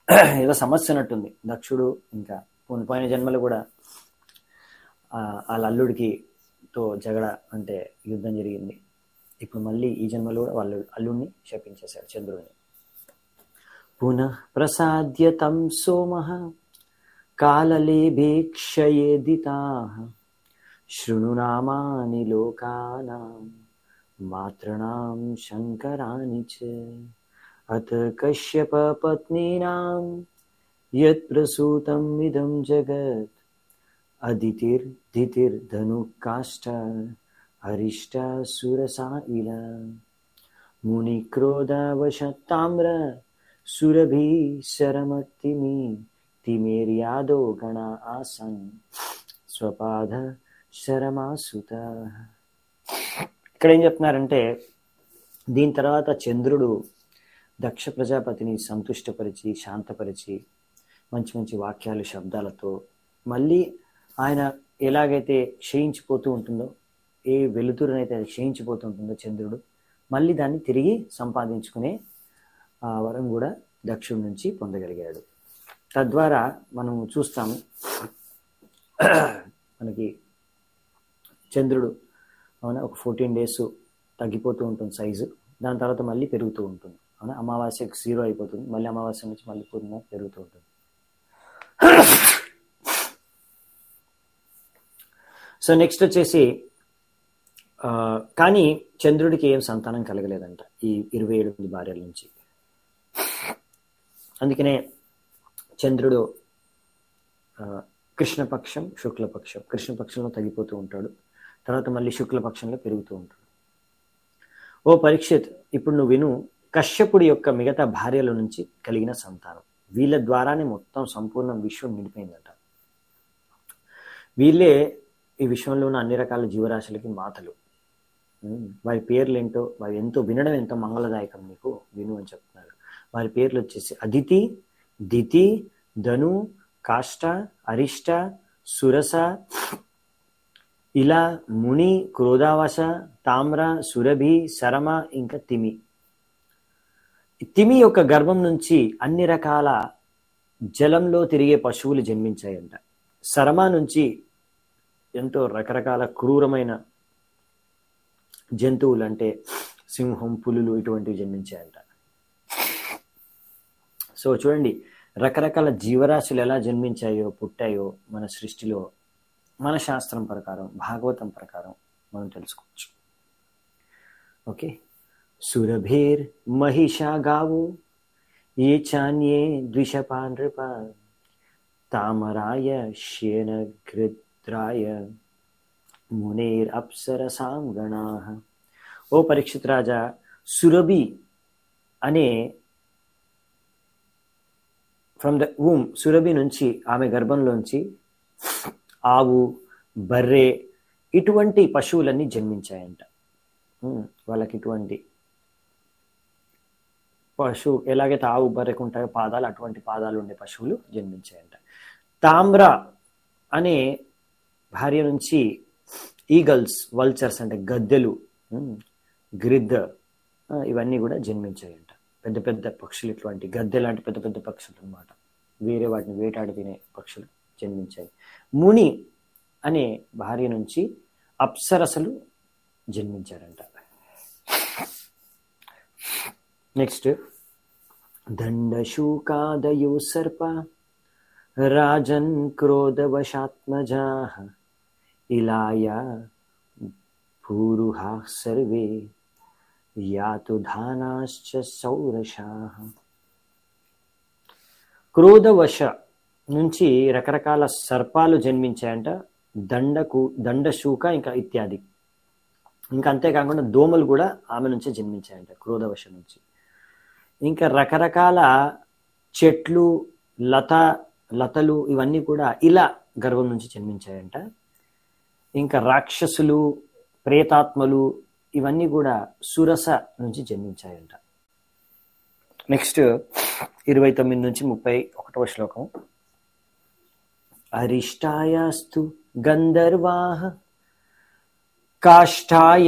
ఏదో సమస్య అన్నట్టుంది దక్షుడు ఇంకా పోయిన పోయిన జన్మలు కూడా ఆ, వాళ్ళ అల్లుడికి తో జగడ అంటే యుద్ధం జరిగింది ఇప్పుడు మళ్ళీ ఈ జన్మలో కూడా వాళ్ళ అల్లుడిని శపించేశాడు చంద్రుడిని పునః ప్రసాద్య తం సోమ కాలలేభేక్షయేదితా శృణునామాని లోకానాం మాతృణాం శంకరాని చ అత కశ్యప పత్నీనాం యత్ ప్రసూతం ఇదం జగత్ అదితిర్దితిర్ధను కాష్ట హరిష్ట సురసా ఇల మునిక్రోధవశతామ్ర సురభి శరమతిమి తిమేర్యాదో గణ ఆసన్ స్వపాద శరమాసుత ఇక్కడ ఏం చెప్తున్నారంటే దీని తర్వాత చంద్రుడు దక్ష ప్రజాపతిని సంతుష్టపరిచి శాంతపరిచి మంచి మంచి వాక్యాలు శబ్దాలతో మళ్ళీ ఆయన ఎలాగైతే క్షయించిపోతూ ఉంటుందో ఏ వెలుతురునైతే అది క్షయించిపోతూ ఉంటుందో చంద్రుడు మళ్ళీ దాన్ని తిరిగి సంపాదించుకునే ఆ వరం కూడా దక్షుడి నుంచి పొందగలిగాడు తద్వారా మనం చూస్తాము మనకి చంద్రుడు అవునా ఒక ఫోర్టీన్ డేస్ తగ్గిపోతూ ఉంటుంది సైజు దాని తర్వాత మళ్ళీ పెరుగుతూ ఉంటుంది అవునా అమావాస్యకు జీరో అయిపోతుంది మళ్ళీ అమావాస్య నుంచి మళ్ళీ పూర్ణ పెరుగుతూ ఉంటుంది సో నెక్స్ట్ వచ్చేసి ఆ, కానీ చంద్రుడికి ఏం సంతానం కలగలేదంట ఈ ఇరవై ఏడు మంది భార్యల నుంచి అందుకనే చంద్రుడు ఆ, కృష్ణపక్షం శుక్లపక్షం కృష్ణపక్షంలో తగ్గిపోతూ ఉంటాడు తర్వాత మళ్ళీ శుక్లపక్షంలో పెరుగుతూ ఉంటాడు ఓ పరీక్షిత్ ఇప్పుడు నువ్వు విను కశ్యపుడి యొక్క మిగతా భార్యల నుంచి కలిగిన సంతానం వీళ్ళ ద్వారానే మొత్తం సంపూర్ణ విశ్వం నిండిపోయిందట వీళ్ళే ఈ విశ్వంలో ఉన్న అన్ని రకాల జీవరాశులకి మాతలు ఉమ్, వారి పేర్లు ఏంటో వారి ఎంతో వినడం ఎంతో మంగళదాయకం నీకు విను అని చెప్తున్నారు వారి పేర్లు వచ్చేసి అదితి దితి ధను కాష్ట అరిష్ట సురస ఇలా ముని క్రోధావశ తామ్ర సురభి శరమ ఇంకా తిమి ఈ తిమి యొక్క గర్భం నుంచి అన్ని రకాల జలంలో తిరిగే పశువులు జన్మించాయంట శరమ నుంచి ఎంతో రకరకాల క్రూరమైన జంతువులు అంటే సింహం పులులు ఇటువంటివి జన్మించాయంట సో చూడండి రకరకాల జీవరాశులు ఎలా జన్మించాయో పుట్టాయో మన సృష్టిలో మన శాస్త్రం ప్రకారం భాగవతం ప్రకారం మనం తెలుసుకోవచ్చు ఓకే సురభేర్ మహిషా గావు ఏ చాన్యే ద్విషపా నృప తామరాయ శేనఘృద్రాయ మునేర్ అప్సరసాం గణా ఓ పరీక్షిత్ రాజా సురభి అనే ఫ్రమ్ ద వూమ్ సురభి నుంచి ఆమె గర్భంలోంచి ఆవు బర్రె ఇటువంటి పశువులన్నీ జన్మించాయంట ఉమ్, వాళ్ళకి ఇటువంటి పశువు ఎలాగైతే ఆవు బర్రెకు ఉంటాయో పాదాలు అటువంటి పాదాలు ఉండే పశువులు జన్మించాయంట తామ్ర అనే భార్య నుంచి ఈగల్స్ వల్చర్స్ అంటే గద్దెలు ఉమ్, గ్రిద్ద ఆ, ఇవన్నీ కూడా జన్మించాయంట పెద్ద పెద్ద పక్షులు ఇటువంటి గద్దె లాంటి పెద్ద పెద్ద పక్షులు అన్నమాట వేరే వాటిని వేటాడి తినే పక్షులు జన్మించాయి ముని అనే భార్య నుంచి అప్సరసలు జన్మించారంట నెక్స్ట్ దండశూకాదయో సర్ప రాజన్ క్రోధవశాత్మజా ఇలాయ భూరుహా సర్వే యాతు ధానాశ్చ సౌరషా క్రోధవశ నుంచి రకరకాల సర్పాలు జన్మించాయంట దండకు దండశూక ఇంకా ఇత్యాది ఇంకా అంతేకాకుండా దోమలు కూడా ఆమె నుంచే జన్మించాయంట క్రోధవశ నుంచి ఇంకా రకరకాల చెట్లు లత లతలు ఇవన్నీ కూడా ఇలా గర్భం నుంచి జన్మించాయంట ఇంకా రాక్షసులు ప్రేతాత్మలు ఇవన్నీ కూడా సురస నుంచి జన్మించాయంట నెక్స్ట్ ఇరవై తొమ్మిది నుంచి ముప్పై ఒకటవ శ్లోకం అరిష్టాయాస్తు గంధర్వాహ కాష్టాయ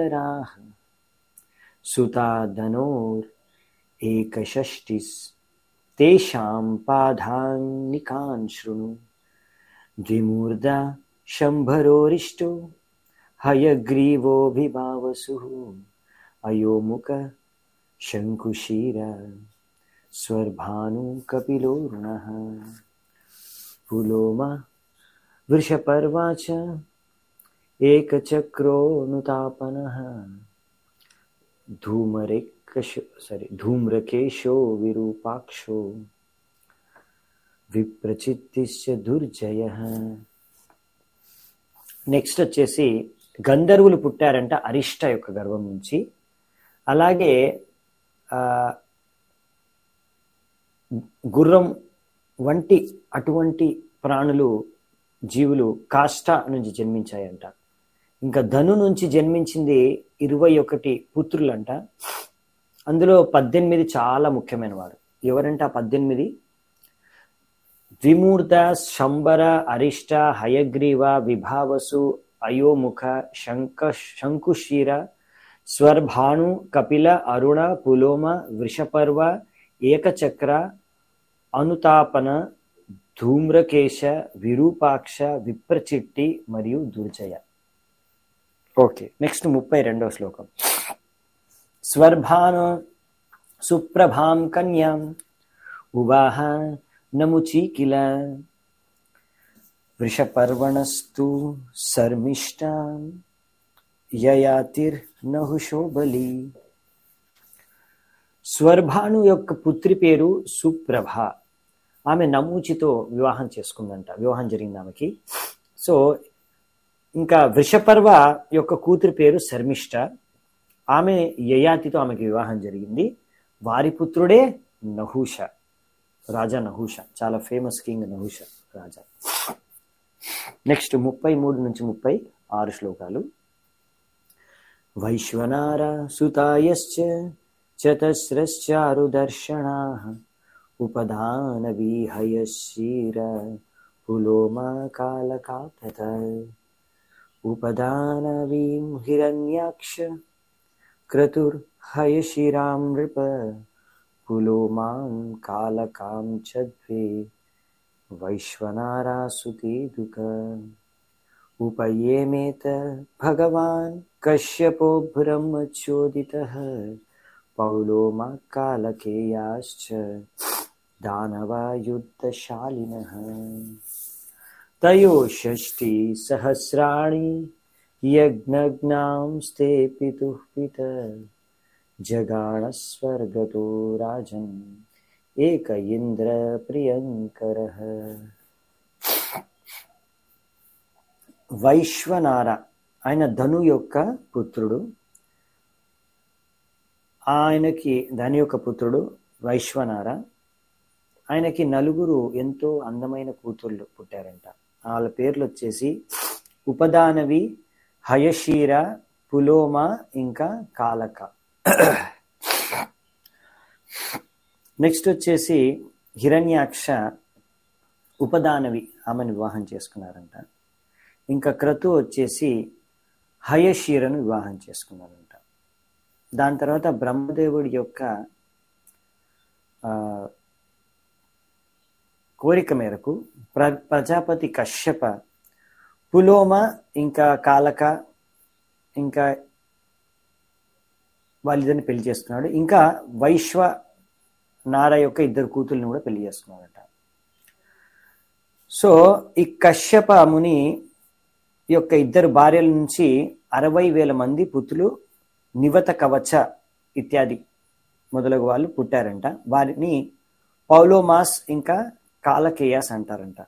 ద్విషభేతరాహ సుతాదనోర్ ఏకషష్టిస్ తేషాం పాధాన్నికాన్ శృణు ద్విమూర్ధ శంభరోరిష్టో హయగ్రీవోభిభావసు అయోముఖ శంకుశీర స్వర్భాను కపిలోరుణ పులోమ వృషపర్వా చ ఏకచక్రోనుతాపన ధూమరేకశో సారీ ధూమ్రకేశో విరూపాక్షో విప్రచిత్తిశ్చ దుర్జయ నెక్స్ట్ వచ్చేసి గంధర్వులు పుట్టారంట అరిష్ట యొక్క గర్భం నుంచి అలాగే ఆ, గుర్రం వంటి అటువంటి ప్రాణులు జీవులు కాష్ట నుంచి జన్మించాయంట ఇంకా ధను నుంచి జన్మించింది ఇరవై ఒకటి పుత్రులంట అందులో పద్దెనిమిది చాలా ముఖ్యమైన వారు ఎవరంటే ఆ పద్దెనిమిది ద్విమూర్త శంబర అరిష్ట హయగ్రీవ విభావసు అయోముఖ శంక శంకుశీర స్వర్భాను కపిల అరుణ పులోమ వృషపర్వ ఏకచక్ర అనుతాపన ధూమ్రకేశ విరూపాక్ష విప్రచిట్టి మరియు దుర్జయ ఓకే నెక్స్ట్ ముప్పై రెండవ శ్లోకం స్వర్భాను సుప్రభాం కన్యాం ఉవాహ నముచి కిల వృషపర్వణస్తు శర్మిష్టా యయాతిర్నహుషో బలి స్వర్భాను యొక్క పుత్రి పేరు సుప్రభ ఆమె నమూచితో వివాహం చేసుకుందంట వివాహం జరిగింది ఆమెకి సో ఇంకా వృషపర్వ యొక్క కూతురి పేరు శర్మిష్ట ఆమె యయాతితో ఆమెకి వివాహం జరిగింది వారి పుత్రుడే నహూష రాజా నహూష చాలా famous king Nahusha Raja next ముప్పై మూడు నుంచి ముప్పై ఆరు శ్లోకాలు వైశ్వనార సుతాయశ్చ చతస్రశ్చారుదర్శనా ఉపదానవీహయశీర పులోమా కాలకాతత ఉపదానవీం హిరణ్యాక్ష క్రతుర్హయశిరాం నృప పులోమాం కాలకాం చ ద్వే వైశ్వనారాసుతేదుక ఉపయేమేత భగవాన్ కశ్యపో బ్రహ్మచోదితः పౌలోమా కాలకేయాశ్చ దానవా యుద్ధశాలినः తయో షష్ఠి సహస్రాణి యజ్ఞజ్ఞాంస్తే పితుః పిత జగాణస్వర్గతో రాజన్ ఏక ఇంద్ర ప్రియంకర వైశ్వనార ఆయన ధను యొక్క పుత్రుడు ఆయనకి ధను యొక్క పుత్రుడు వైశ్వనార ఆయనకి నలుగురు ఎంతో అందమైన కూతుర్లు పుట్టారంట వాళ్ళ పేర్లు వచ్చేసి ఉపదానవి హయశీర పులోమ ఇంకా కాలక నెక్స్ట్ వచ్చేసి హిరణ్యాక్ష ఉపదానవి ఆమెను వివాహం చేసుకున్నారంట ఇంకా క్రతు వచ్చేసి హయశీరను వివాహం చేసుకున్నారంట దాని తర్వాత బ్రహ్మదేవుడి యొక్క ఆ, కోరిక మేరకు ప్ర ప్రజాపతి కశ్యప పులోమ ఇంకా కాలక ఇంకా వాళ్ళిద్దరిని పెళ్లి చేసుకున్నాడు ఇంకా వైశ్వ నార యొక్క ఇద్దరు కూతుర్ని కూడా పెళ్లి చేసుకున్నాడట సో ఈ కశ్యప ముని యొక్క ఇద్దరు భార్యల నుంచి అరవై వేల మంది పుత్రులు నివత కవచ ఇత్యాది మొదలగు వాళ్ళు పుట్టారంట వారిని పౌలోమాస్ ఇంకా కాలకేయాస్ అంటారంట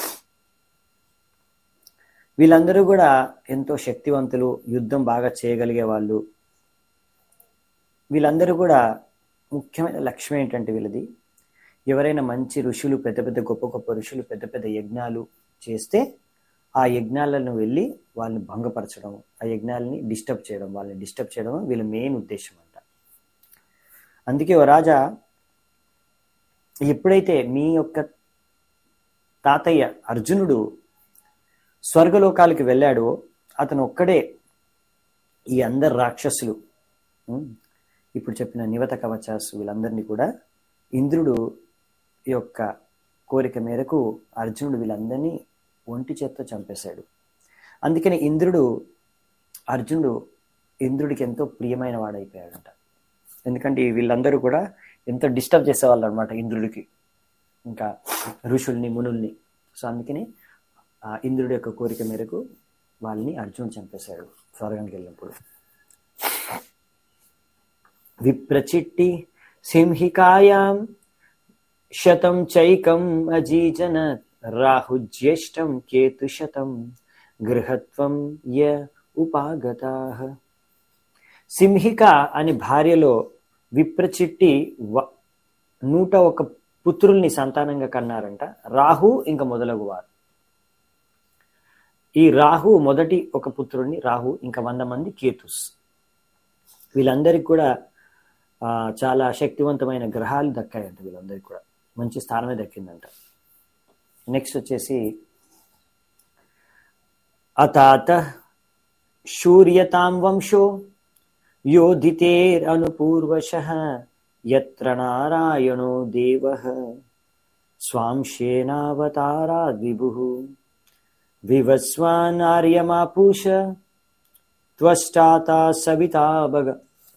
వీళ్ళందరూ కూడా ఎంతో శక్తివంతులు యుద్ధం బాగా చేయగలిగే వాళ్ళు వీళ్ళందరూ కూడా ముఖ్యమైన లక్ష్యం ఏంటంటే వీళ్ళది ఎవరైనా మంచి ఋషులు పెద్ద పెద్ద గొప్ప గొప్ప ఋషులు పెద్ద పెద్ద యజ్ఞాలు చేస్తే ఆ యజ్ఞాలను వెళ్ళి వాళ్ళని భంగపరచడం ఆ యజ్ఞాలని డిస్టర్బ్ చేయడం వాళ్ళని డిస్టర్బ్ చేయడం వీళ్ళ మెయిన్ ఉద్దేశం అంట అందుకే ఓ రాజా ఎప్పుడైతే మీ యొక్క తాతయ్య అర్జునుడు స్వర్గలోకాలకి వెళ్ళాడో అతను ఒక్కడే ఈ అందరు రాక్షసులు ఉమ్, ఇప్పుడు చెప్పిన నివత కవచాసు వీళ్ళందరినీ కూడా ఇంద్రుడు యొక్క కోరిక మేరకు అర్జునుడు వీళ్ళందరినీ ఒంటి చేత్తో చంపేశాడు అందుకని ఇంద్రుడు అర్జునుడు ఇంద్రుడికి ఎంతో ప్రియమైన వాడైపోయాడంట ఎందుకంటే వీళ్ళందరూ కూడా ఎంతో డిస్టర్బ్ చేసేవాళ్ళు అనమాట ఇంద్రుడికి ఇంకా ఋషుల్ని మునుల్ని సో అందుకని ఆ ఇంద్రుడి యొక్క కోరిక మేరకు వాళ్ళని అర్జునుడు చంపేశాడు స్వర్గానికి వెళ్ళినప్పుడు విప్రచిట్టి సింహికాయాం శతం చైకం అజీజన రాహుజ్యేష్టం కేతుశతం గృహత్వం య ఉపాగతా సింహిక అని భార్యలో విప్రచిట్టి వ- నూట ఒక పుత్రుల్ని సంతానంగా కన్నారంట రాహు ఇంకా మొదలగు వారు ఈ రాహు మొదటి ఒక పుత్రుడిని రాహు ఇంకా వంద మంది కేతుస్ వీళ్ళందరికీ కూడా ఆ, చాలా శక్తివంతమైన గ్రహాలు దక్కాయంట వీళ్ళందరికీ కూడా మంచి స్థానమే దక్కిందంట నెక్స్ట్ వచ్చేసి అతాత శూర్యతాం వంశో యోధితేరనుపూర్వశ యత్ర నారాయణో దేవ స్వాంశేనావతారాద్ విభు వివస్వానార్యమాపూష త్వష్టాత సవితా భగ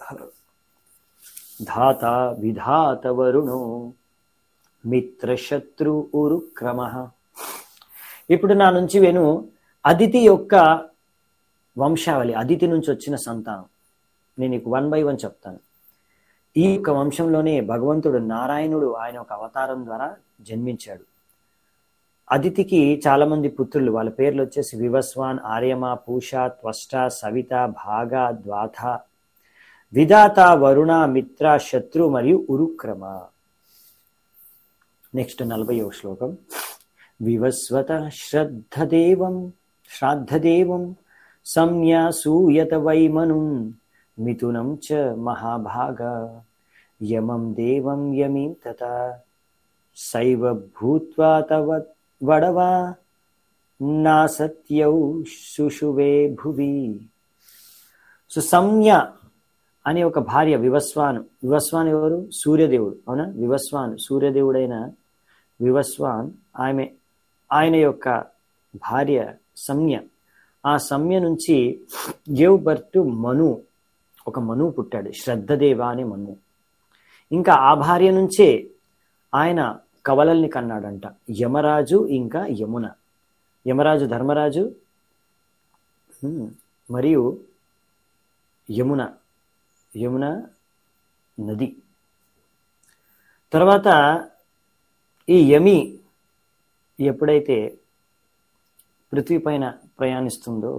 ధాత విధాత వరుణో మిత్రశత్రు ఉరుక్రమ ఇప్పుడు నా నుంచి వెను అదితి యొక్క వంశావళి అదితి నుంచి వచ్చిన సంతానం నేను నీకు వన్ బై వన్ చెప్తాను ఈ యొక్క వంశంలోనే భగవంతుడు నారాయణుడు ఆయన ఒక అవతారం ద్వారా జన్మించాడు అదితికి చాలా మంది పుత్రులు వాళ్ళ పేర్లు వచ్చేసి వివస్వాన్ ఆర్యమ పూష త్వష్ట సవిత భాగ ద్వాథ విధాత వరుణ మిత్ర శత్రు మరియు ఉరుక్రమ నెక్స్ట్ నలభై శ్లోకం వివస్వత శ్రద్ధదేవం శ్రాద్ధదేవం సంన్యాసూయత వైమనుం మిథునం చ మహాభాగ యమం దేవం యమీం తత సైవ భూత్వా తవ వడవా నా సత్యౌ శుశువే భువి సో సంజ్ఞ అనే ఒక భార్య వివస్వాను వివస్వాన్ ఎవరు సూర్యదేవుడు అవునా వివస్వాన్ సూర్యదేవుడైన వివస్వాన్ ఆమె ఆయన యొక్క భార్య సంజ్ఞ ఆ సంజ్ఞ నుంచి గివ్ బర్త్ టు మను ఒక మను పుట్టాడు శ్రద్ధదేవ అనే మను ఇంకా ఆ భార్య నుంచే ఆయన కవలల్ని కన్నాడంట యమరాజు ఇంకా యమున యమరాజు ధర్మరాజు హ్మ్, మరియు యమున యమున నది తర్వాత ఈ యమి ఎప్పుడైతే పృథ్వీ పైన ప్రయాణిస్తుందో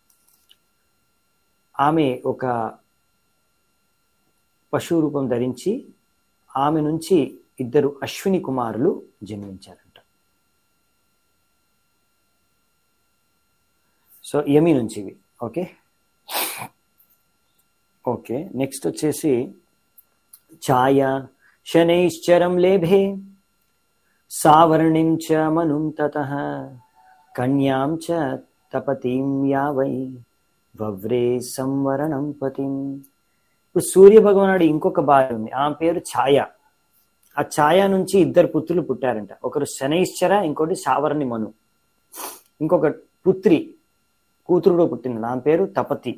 ఆమె ఒక పశు రూపం ధరించి ఆమె నుంచి ఇద్దరు అశ్విని కుమారులు జన్మించారంట సో యమి నుంచి ఇవి ఓకే ఓకే నెక్స్ట్ వచ్చేసి ఛాయ శనైశ్చరం లేభే సావర్ణిం చ మనుం తతః కన్యాం చ తపతీం యావై వవ్రే సంవరణం పతిం ఇప్పుడు సూర్య భగవానుడు ఇంకొక భార్య ఉంది ఆమె పేరు ఛాయ ఆ ఛాయ నుంచి ఇద్దరు పుత్రులు పుట్టారంట ఒకరు శనైశ్చర ఇంకోటి సావర్ణి మను ఇంకొక పుత్రి కూతురుడు పుట్టింది ఆమె పేరు తపతి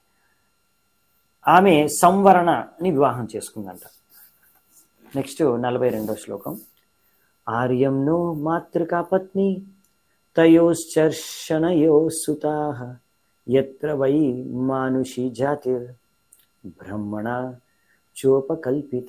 ఆమె సంవరణని వివాహం చేసుకుందంట నెక్స్ట్ నలభై రెండో శ్లోకం ఆర్యం నో మాతృకా పత్ని తయోశ్చర్షణయో సుతా ఎత్ర వై మానుషి జాతిర్ బ్రహ్మణ చోపకల్పిత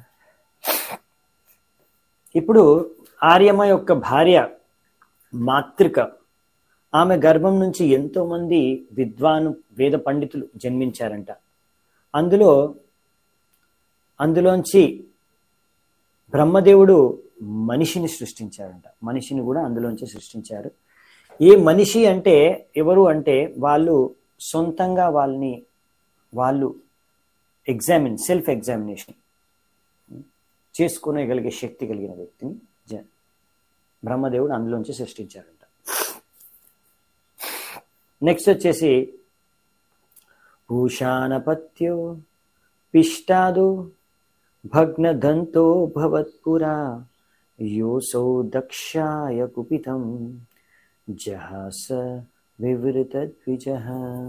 ఇప్పుడు ఆర్యమ యొక్క భార్య మాతృక ఆమె గర్భం నుంచి ఎంతో మంది విద్వాను వేద పండితులు జన్మించారంట అందులో అందులోంచి బ్రహ్మదేవుడు మనిషిని సృష్టించారంట మనిషిని కూడా అందులోంచి సృష్టించారు ఏ మనిషి అంటే ఎవరు అంటే వాళ్ళు సొంతంగా వాళ్ళని వాళ్ళు ఎగ్జామిన్ సెల్ఫ్ ఎగ్జామినేషన్ చేసుకోగలిగే శక్తి కలిగిన వ్యక్తిని జ- బ్రహ్మదేవుడు అందులోంచి సృష్టించారంట నెక్స్ట్ వచ్చేసి భూషాణపత్యో పిష్టాదు భగ్నదంతో భవత్పురా योऽसौ दक्षाय कुपितं जहास వివృతద్విజః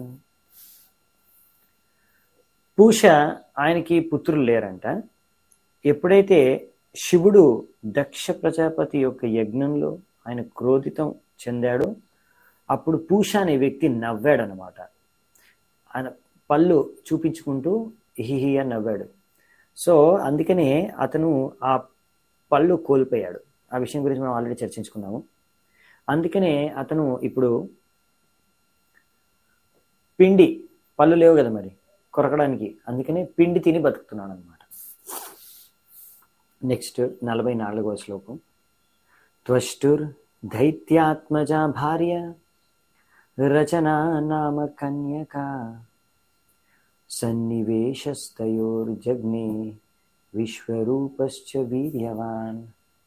పూష ఆయనకి పుత్రులు లేరంట ఎప్పుడైతే శివుడు దక్ష ప్రజాపతి యొక్క యజ్ఞంలో ఆయన క్రోధితం చెందాడో అప్పుడు పూష అనే వ్యక్తి నవ్వాడనమాట ఆయన పళ్ళు చూపించుకుంటూ హిహి అని నవ్వాడు సో అందుకనే అతను ఆ పళ్ళు కోల్పోయాడు ఆ విషయం గురించి మనం ఆల్రెడీ చర్చించుకున్నాము అందుకనే అతను ఇప్పుడు పిండి పళ్ళు లేవు కదా మరి కొరకడానికి అందుకనే పిండి తిని బతుకుతున్నాడు అనమాట నెక్స్ట్ నలభై నాలుగవ శ్లోకం త్వష్టుర్ దైత్యాత్మజా భార్య రచనా నామ కన్యక సన్నివేశస్తయోర్జగ్నే విశ్వరూపశ్చ వీర్యవాన్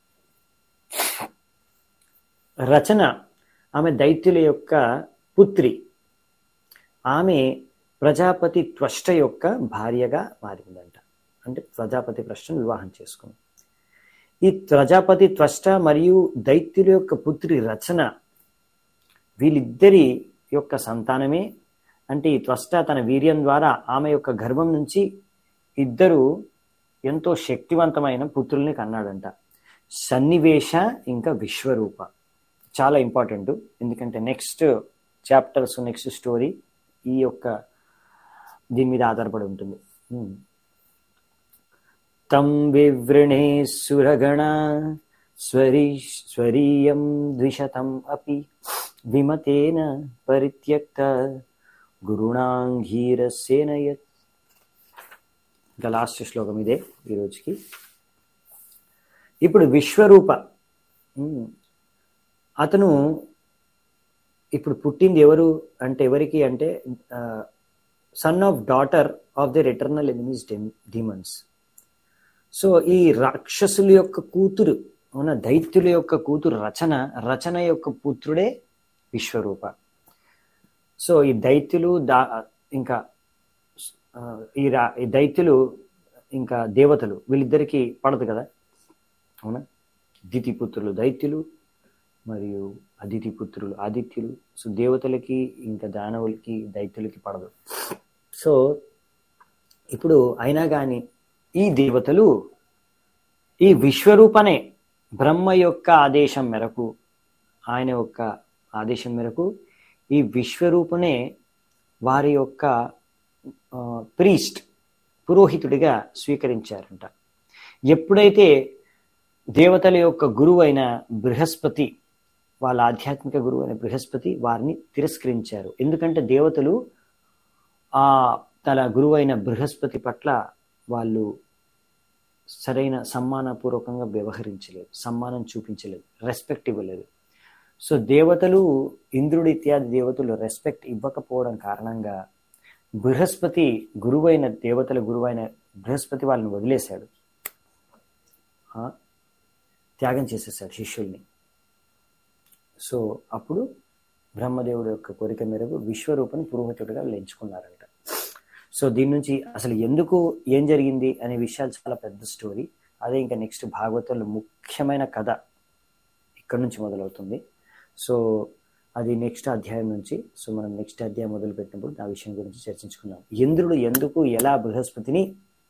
రచన ఆమె దైత్యుల యొక్క పుత్రి ఆమె ప్రజాపతి త్వష్ట యొక్క భార్యగా మారిందంట అంటే ప్రజాపతి త్వష్టను వివాహం చేసుకుంది ఈ ప్రజాపతి త్వష్ట మరియు దైత్యుల యొక్క పుత్రి రచన వీళ్ళిద్దరి యొక్క సంతానమే అంటే ఈ త్వష్ట తన వీర్యం ద్వారా ఆమె యొక్క గర్భం నుంచి ఇద్దరు ఎంతో శక్తివంతమైన పుత్రుల్ని కన్నాడంట సన్నివేశ ఇంకా విశ్వరూప చాలా ఇంపార్టెంట్ ఎందుకంటే నెక్స్ట్ చాప్టర్స్ నెక్స్ట్ స్టోరీ ఈ యొక్క దీని మీద ఆధారపడి ఉంటుంది తం వివృణే సురగణ స్వరీ స్వరీయం ద్విశతం అపి విమతేన పరిత్యక్త గురుణాంగీరసేనయత్ ఇంకా లాస్ట్ శ్లోకం ఇదే ఈరోజుకి ఇప్పుడు విశ్వరూప అతను ఇప్పుడు పుట్టింది ఎవరు అంటే ఎవరికి అంటే son of daughter of the eternal enemies demons so ఈ రాక్షసుల యొక్క కూతురు అవున దైత్యుల యొక్క కూతురు రచన రచన యొక్క పుత్రుడే విశ్వరూప సో ఈ దైత్యులు దా ఇంకా ఈ రా ఈ దైత్యులు ఇంకా దేవతలు వీళ్ళిద్దరికి పడదు కదా అవునా దితి పుత్రులు దైత్యులు మరియు అదితి పుత్రులు ఆదిత్యులు సో దేవతలకి ఇంకా దానవులకి దైత్యులకి పడదు సో ఇప్పుడు అయినా కానీ ఈ దేవతలు ఈ విశ్వరూపనే బ్రహ్మ యొక్క ఆదేశం మేరకు ఆయన యొక్క ఆదేశం మేరకు ఈ విశ్వరూపనే వారి యొక్క ప్రీస్ట్ పురోహితుడిగా స్వీకరించారంట ఎప్పుడైతే దేవతల యొక్క గురువు అయిన బృహస్పతి వాళ్ళ ఆధ్యాత్మిక గురువు అయిన బృహస్పతి వారిని తిరస్కరించారు ఎందుకంటే దేవతలు ఆ తన గురువు అయిన బృహస్పతి పట్ల వాళ్ళు సరైన సమ్మానపూర్వకంగా వ్యవహరించలేదు సమ్మానం చూపించలేదు రెస్పెక్ట్ ఇవ్వలేదు సో దేవతలు ఇంద్రుడు ఇత్యాది దేవతలు రెస్పెక్ట్ ఇవ్వకపోవడం కారణంగా బృహస్పతి గురువైన దేవతల గురువైన బృహస్పతి వాళ్ళని వదిలేశాడు త్యాగం చేసేసాడు శిష్యుల్ని సో అప్పుడు బ్రహ్మదేవుడు యొక్క కోరిక మేరకు విశ్వరూపని పురోహితుడిగా ఎంచుకున్నారంట సో దీని నుంచి అసలు ఎందుకు ఏం జరిగింది అనే విషయాలు చాలా పెద్ద స్టోరీ అదే ఇంకా నెక్స్ట్ భాగవతంలో ముఖ్యమైన కథ ఇక్కడ నుంచి మొదలవుతుంది సో అది నెక్స్ట్ అధ్యాయం నుంచి సో మనం నెక్స్ట్ అధ్యాయం మొదలు పెట్టినప్పుడు ఆ విషయం గురించి చర్చించుకుందాం ఇంద్రుడు ఎందుకు ఎలా బృహస్పతిని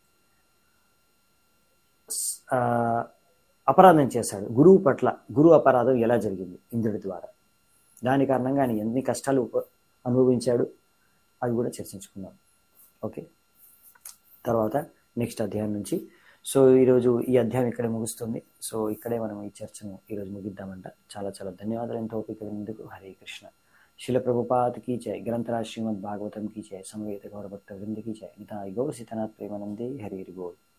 అపరాధం చేశాడు గురువు పట్ల గురువు అపరాధం ఎలా జరిగింది ఇంద్రుడి ద్వారా దాని కారణంగా ఆయన ఎన్ని కష్టాలు అనుభవించాడు అవి కూడా చర్చించుకుందాం ఓకే తర్వాత నెక్స్ట్ అధ్యాయం నుంచి సో ఈరోజు ఈ అధ్యాయం ఇక్కడే ముగుస్తుంది సో ఇక్కడే మనం ఈ చర్చను ఈరోజు ముగిద్దామంట చాలా చాలా ధన్యవాదాలు ఎంతో ఓపిక విన్నందుకు హరే కృష్ణ శిల ప్రభుపాత్ की जय ग्रंथराज श्रीमद भागवतम की जय समवेत गौर भक्त वृंद की जय निताय गौर सीतानाथ प्रेमानंदे हरि बोल